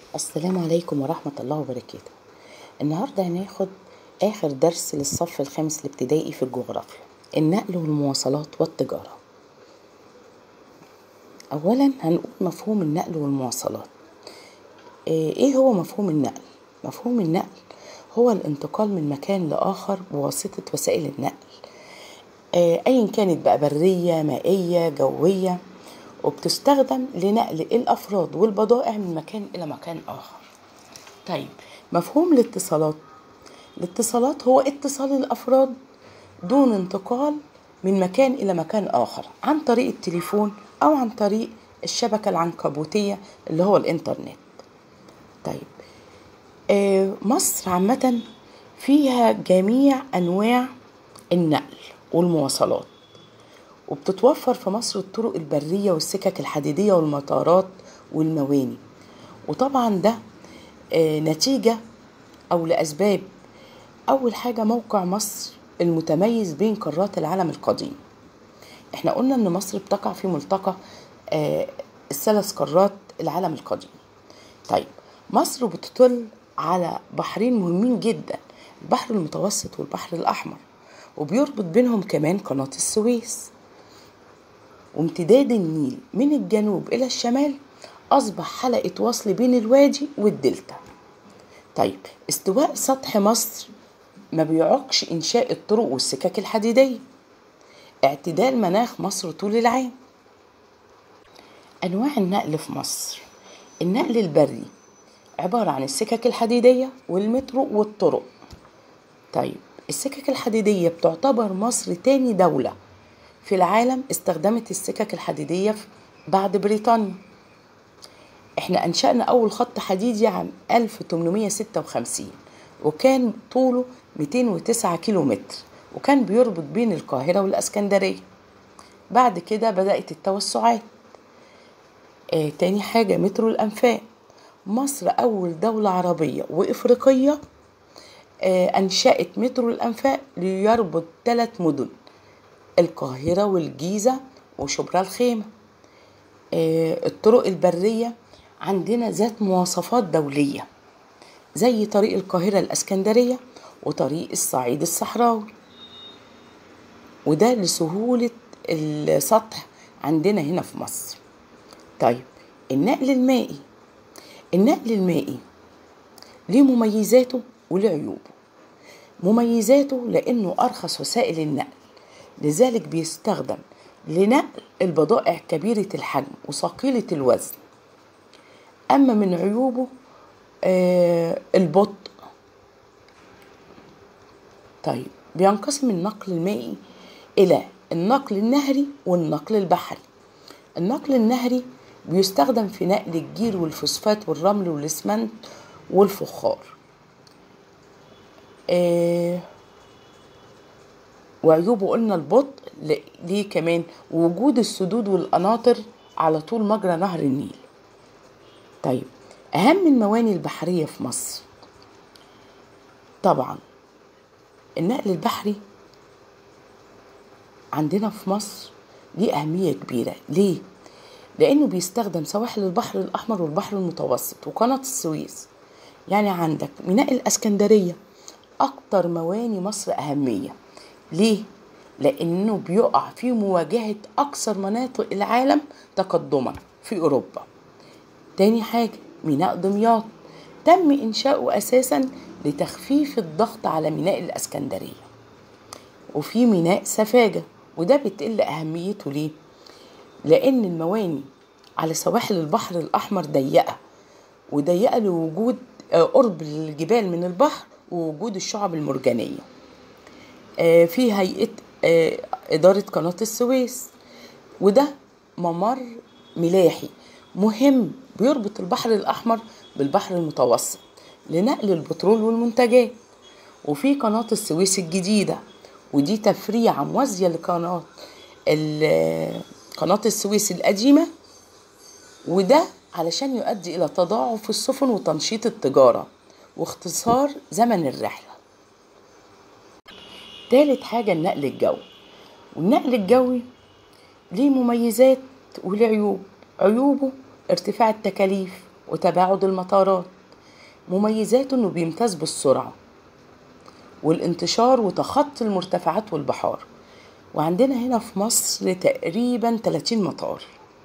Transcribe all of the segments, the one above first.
السلام عليكم ورحمة الله وبركاته النهاردة هناخد آخر درس للصف الخامس الابتدائي في الجغرافيا النقل والمواصلات والتجارة أولا هنقول مفهوم النقل والمواصلات آه، إيه هو مفهوم النقل؟ مفهوم النقل هو الانتقال من مكان لآخر بواسطة وسائل النقل آه، أيا كانت بقى برية مائية جوية وبتستخدم لنقل الأفراد والبضائع من مكان إلى مكان آخر طيب مفهوم الاتصالات الاتصالات هو اتصال الأفراد دون انتقال من مكان إلى مكان آخر عن طريق التليفون أو عن طريق الشبكة العنكبوتية اللي هو الإنترنت طيب آه، مصر عامة فيها جميع أنواع النقل والمواصلات وبتتوفر في مصر الطرق البرية والسكك الحديدية والمطارات والمواني وطبعا ده آه، نتيجة أو لأسباب أول حاجة موقع مصر المتميز بين قارات العالم القديم احنا قلنا ان مصر بتقع في ملتقى آه، الثلاث قارات العالم القديم طيب مصر بتطل على بحرين مهمين جدا البحر المتوسط والبحر الأحمر وبيربط بينهم كمان قناة السويس وامتداد النيل من الجنوب إلى الشمال أصبح حلقة وصل بين الوادي والدلتا طيب استواء سطح مصر ما بيعوقش إنشاء الطرق والسكك الحديدية اعتدال مناخ مصر طول العام أنواع النقل في مصر النقل البري عبارة عن السكك الحديدية والمترو والطرق طيب السكك الحديدية بتعتبر مصر تاني دولة في العالم استخدمت السكك الحديدية بعد بريطانيا احنا انشأنا اول خط حديدي عام 1856 وكان طوله 209 كيلو متر وكان بيربط بين القاهرة والاسكندرية بعد كده بدأت التوسعات آه تاني حاجة مترو الأنفاق مصر أول دولة عربية وإفريقية آه أنشأت مترو الأنفاق ليربط ثلاث مدن القاهرة والجيزة وشبرا الخيمة آه، الطرق البرية عندنا ذات مواصفات دولية زي طريق القاهرة الأسكندرية وطريق الصعيد الصحراوي وده لسهولة السطح عندنا هنا في مصر طيب النقل المائي النقل المائي ليه مميزاته وليه عيوبه مميزاته لأنه أرخص وسائل النقل لذلك بيستخدم لنقل البضائع كبيرة الحجم وثقيلة الوزن أما من عيوبه آه البطء طيب بينقسم النقل المائي إلى النقل النهري والنقل البحري النقل النهري بيستخدم في نقل الجير والفوسفات والرمل والاسمنت والفخار آه وعيوبه قلنا البطء ل- ليه كمان وجود السدود والقناطر على طول مجرى نهر النيل طيب أهم المواني البحرية في مصر طبعا النقل البحري عندنا في مصر ليه أهمية كبيرة ليه؟ لأنه بيستخدم سواحل البحر الأحمر والبحر المتوسط وقناة السويس يعني عندك ميناء الإسكندرية أكتر مواني مصر أهمية ليه؟ لأنه بيقع في مواجهة أكثر مناطق العالم تقدما في أوروبا تاني حاجة ميناء دمياط تم إنشاؤه أساسا لتخفيف الضغط على ميناء الإسكندرية وفي ميناء سفاجة وده بتقل أهميته ليه؟ لأن المواني على سواحل البحر الأحمر ضيقة وضيقة لوجود آه، قرب الجبال من البحر ووجود الشعب المرجانية آه، في هيئة آه، إدارة قناة السويس وده ممر ملاحي مهم بيربط البحر الأحمر بالبحر المتوسط لنقل البترول والمنتجات وفي قناة السويس الجديدة ودي تفريعة موازية لقناة ال- قناة السويس القديمة وده علشان يؤدي إلى تضاعف السفن وتنشيط التجارة واختصار زمن الرحلة تالت حاجة النقل الجوي والنقل الجوي ليه مميزات وليه عيوب عيوبه ارتفاع التكاليف وتباعد المطارات مميزاته انه بيمتاز بالسرعة والانتشار وتخطي المرتفعات والبحار وعندنا هنا في مصر تقريبا 30 مطار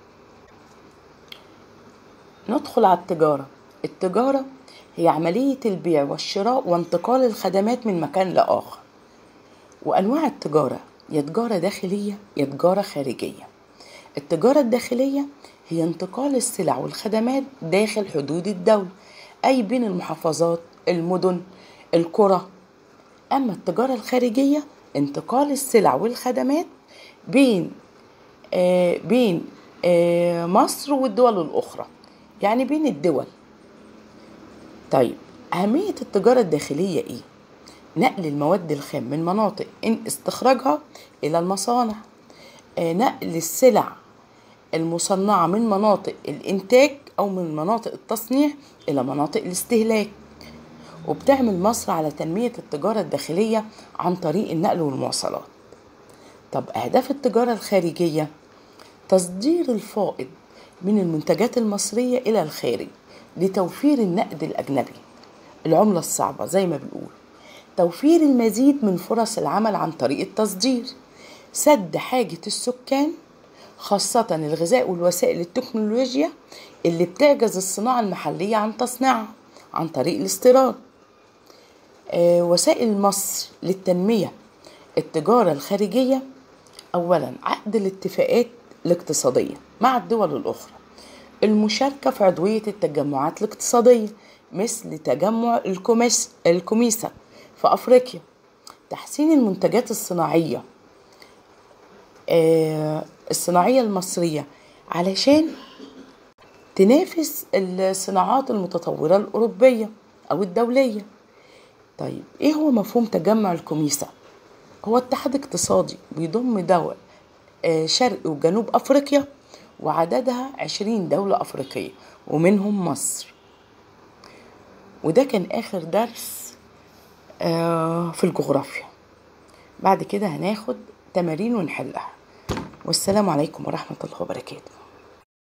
ندخل على التجارة التجارة هي عملية البيع والشراء وانتقال الخدمات من مكان لآخر وأنواع التجارة يا تجارة داخلية يا تجارة خارجية التجارة الداخلية هي انتقال السلع والخدمات داخل حدود الدولة أي بين المحافظات المدن القرى أما التجارة الخارجية انتقال السلع والخدمات بين آه بين آه مصر والدول الأخرى يعني بين الدول طيب أهمية التجارة الداخلية إيه؟ نقل المواد الخام من مناطق إن استخراجها إلى المصانع آه نقل السلع المصنعة من مناطق الإنتاج أو من مناطق التصنيع إلى مناطق الاستهلاك وبتعمل مصر على تنمية التجارة الداخلية عن طريق النقل والمواصلات طب أهداف التجارة الخارجية تصدير الفائض من المنتجات المصرية إلى الخارج لتوفير النقد الأجنبي العملة الصعبة زي ما بنقول توفير المزيد من فرص العمل عن طريق التصدير سد حاجة السكان خاصة الغذاء والوسائل التكنولوجيا اللي بتعجز الصناعة المحلية عن تصنيعها عن طريق الاستيراد آه وسائل مصر للتنمية التجارة الخارجية أولا عقد الاتفاقات الاقتصادية مع الدول الأخرى المشاركة في عضوية التجمعات الاقتصادية مثل تجمع الكوميس الكوميسا في أفريقيا تحسين المنتجات الصناعية آه الصناعية المصرية علشان تنافس الصناعات المتطورة الأوروبية أو الدولية طيب إيه هو مفهوم تجمع الكوميسا؟ هو اتحاد اقتصادي بيضم دول آه شرق وجنوب أفريقيا وعددها عشرين دولة أفريقية ومنهم مصر وده كان آخر درس آه في الجغرافيا بعد كده هناخد تمارين ونحلها والسلام عليكم ورحمة الله وبركاته